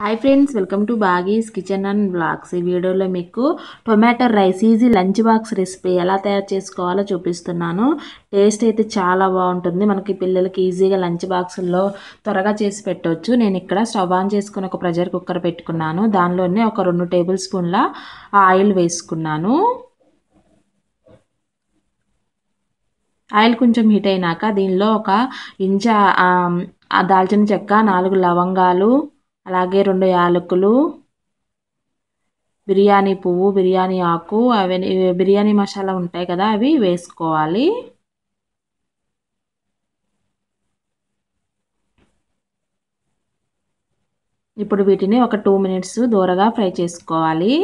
hi friends welcome to Bagi's kitchen and blogs ఈ వీడియోలో మీకు tomato rice easy lunch box recipe ఎలా తయారు చేసుకోవాలో చూపిస్తున్నాను టేస్ట్ అయితే చాలా బాగుంటుంది మనకి పిల్లలకి ఈజీగా లంచ్ బాక్సుల్లో త్వరగా చేసి పెట్టవచ్చు నేను ఇక్కడ స్టవ్ ఆన్ చేసుకుని ఒక ప్రెషర్ కుక్కర్ పెట్టుకున్నాను దానిలోనే ఒక రెండు టేబుల్ స్పూన్ల ఆయిల్ వేసుకున్నాను ఆయిల్ కొంచెం హీట్ అయినాక దీనిలో ఒక ఇంచ ఆ, దాల్చిన చెక్క నాలుగు లవంగాలు అలాగే రెండు యాలకులు బిర్యానీ పువ్వు బిర్యానీ ఆకు అవి బిర్యానీ మసాలా ఉంటాయి కదా అవి వేసుకోవాలి ఇప్పుడు వీటిని ఒక టూ మినిట్స్ దూరగా ఫ్రై చేసుకోవాలి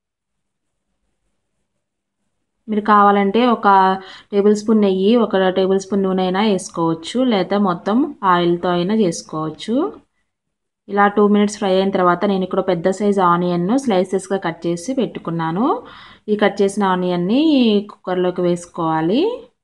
మీరు కావాలంటే ఒక టేబుల్ స్పూన్ నెయ్యి ఒక టేబుల్ స్పూన్ నూనె అయినా వేసుకోవచ్చు లేదా మొత్తం ఆయిల్తో అయినా చేసుకోవచ్చు ఇలా టూ మినిట్స్ ఫ్రై అయిన తర్వాత నేను ఇక్కడ పెద్ద సైజ్ ఆనియన్ను స్లైసెస్గా కట్ చేసి పెట్టుకున్నాను ఈ కట్ చేసిన ఆనియన్ని కుక్కర్లోకి వేసుకోవాలి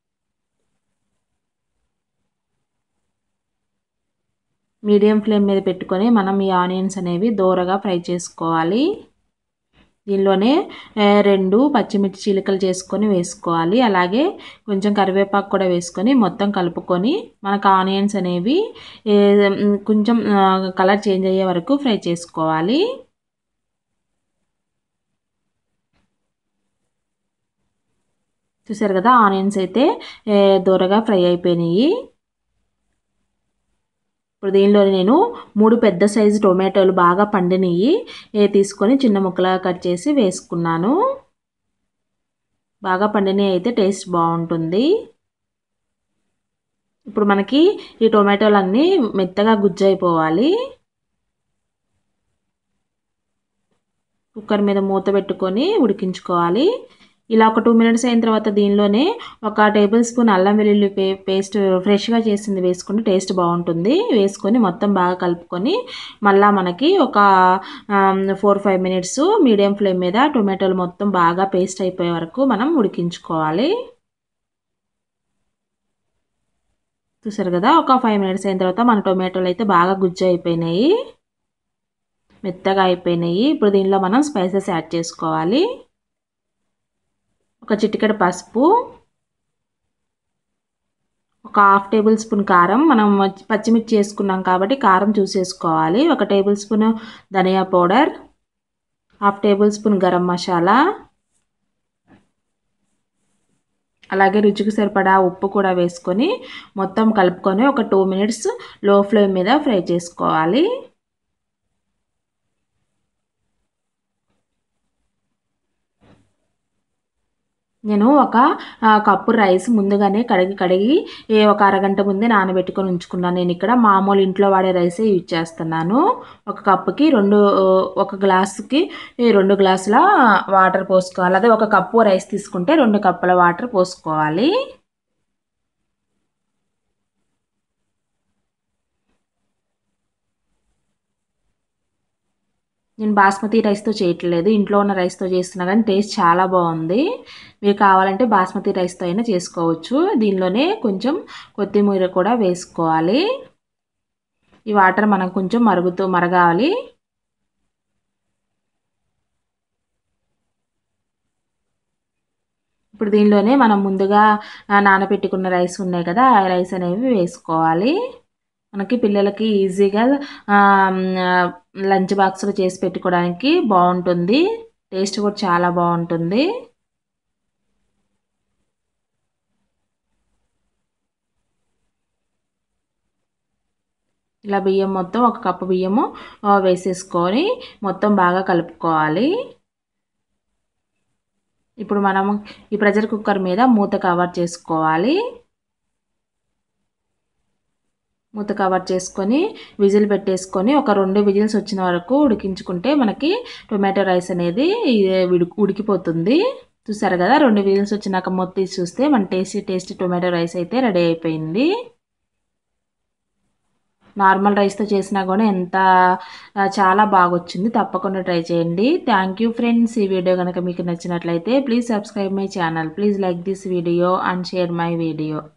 మీడియం ఫ్లేమ్ మీద పెట్టుకొని మనం ఈ ఆనియన్స్ అనేవి దూరగా ఫ్రై చేసుకోవాలి దీనిలోనే రెండు పచ్చిమిర్చి చీలికలు చేసుకొని వేసుకోవాలి అలాగే కొంచెం కరివేపాకు కూడా వేసుకొని మొత్తం కలుపుకొని మనకు ఆనియన్స్ అనేవి కొంచెం కలర్ చేంజ్ అయ్యే వరకు ఫ్రై చేసుకోవాలి చూసారు కదా ఆనియన్స్ అయితే దూరగా ఫ్రై అయిపోయినాయి ఇప్పుడు దీనిలో నేను మూడు పెద్ద సైజు టొమాటోలు బాగా పండినవి తీసుకొని చిన్న ముక్కలుగా కట్ చేసి వేసుకున్నాను బాగా పండినవి అయితే టేస్ట్ బాగుంటుంది ఇప్పుడు మనకి ఈ టొమాటోలు అన్నీ మెత్తగా గుజ్జైపోవాలి కుక్కర్ మీద మూత పెట్టుకొని ఉడికించుకోవాలి ఇలా ఒక టూ మినిట్స్ అయిన తర్వాత దీనిలోనే ఒక టేబుల్ స్పూన్ అల్లం వెల్లుల్లి పే పేస్ట్ ఫ్రెష్గా చేసింది వేసుకుంటే టేస్ట్ బాగుంటుంది వేసుకొని మొత్తం బాగా కలుపుకొని మళ్ళీ మనకి ఒక four five minutes medium flame మీద టొమాటోలు మొత్తం బాగా పేస్ట్ అయిపోయే వరకు మనం ఉడికించుకోవాలి చూసారు కదా ఒక ఫైవ్ మినిట్స్ అయిన తర్వాత మన టొమాటోలు అయితే బాగా గుజ్జు అయిపోయినాయి మెత్తగా అయిపోయినాయి ఇప్పుడు దీనిలో మనం స్పైసెస్ యాడ్ చేసుకోవాలి ఒక చిటికెడ పసుపు ఒక హాఫ్ టేబుల్ స్పూన్ కారం మనం పచ్చిమిర్చి వేసుకున్నాం కాబట్టి కారం చూసేసుకోవాలి ఒక టేబుల్ స్పూన్ ధనియా powder half table spoon garam masala అలాగే రుచికి సరిపడా ఉప్పు కూడా వేసుకొని మొత్తం కలుపుకొని ఒక టూ మినిట్స్ లో ఫ్లేమ్ మీద ఫ్రై చేసుకోవాలి నేను ఒక కప్పు రైస్ ముందుగానే కడిగి కడిగి ఒక అరగంట ముందే నానబెట్టుకొని ఉంచుకున్నాను నేను ఇక్కడ మామూలు ఇంట్లో వాడే రైసే యూజ్ చేస్తున్నాను ఒక కప్పుకి రెండు ఒక గ్లాసుకి రెండు గ్లాసుల వాటర్ పోసుకోవాలి అదే ఒక కప్పు రైస్ తీసుకుంటే రెండు కప్పుల వాటర్ పోసుకోవాలి నేను బాస్మతి రైస్తో చేయట్లేదు ఇంట్లో ఉన్న రైస్తో చేస్తున్నా కానీ టేస్ట్ చాలా బాగుంది మీరు కావాలంటే బాస్మతి రైస్తో అయినా చేసుకోవచ్చు దీనిలోనే కొంచెం కొత్తిమీర కూడా వేసుకోవాలి ఈ వాటర్ మనం కొంచెం మరుగుతూ మరగాలి ఇప్పుడు దీనిలోనే మనం ముందుగా నానబెట్టుకున్న రైస్ ఉన్నాయి కదా ఆ రైస్ అనేవి వేసుకోవాలి మనకి పిల్లలకి ఈజీగా లంచ్ బాక్స్లో చేసి పెట్టుకోవడానికి బాగుంటుంది టేస్ట్ కూడా చాలా బాగుంటుంది ఇలా బియ్యం మొత్తం ఒక కప్పు బియ్యము వేసేసుకొని మొత్తం బాగా కలుపుకోవాలి ఇప్పుడు మనం ఈ ప్రెషర్ కుక్కర్ మీద మూత కవర్ చేసుకోవాలి మూత కవర్ చేసుకొని విజిల్ పెట్టేసుకొని ఒక రెండు విజిల్స్ వచ్చిన వరకు ఉడికించుకుంటే మనకి టొమాటో రైస్ అనేది ఉడికిపోతుంది చూసారు కదా రెండు విజిల్స్ వచ్చినాక మూత తీసి చూస్తే మన టేస్టీ టేస్టీ టొమాటో రైస్ అయితే రెడీ అయిపోయింది నార్మల్ రైస్తో చేసినా కూడా ఎంత చాలా బాగా వచ్చింది తప్పకుండా ట్రై చేయండి థ్యాంక్ యూ ఫ్రెండ్స్ ఈ వీడియో కనుక మీకు నచ్చినట్లయితే please subscribe my channel please like this video and share my video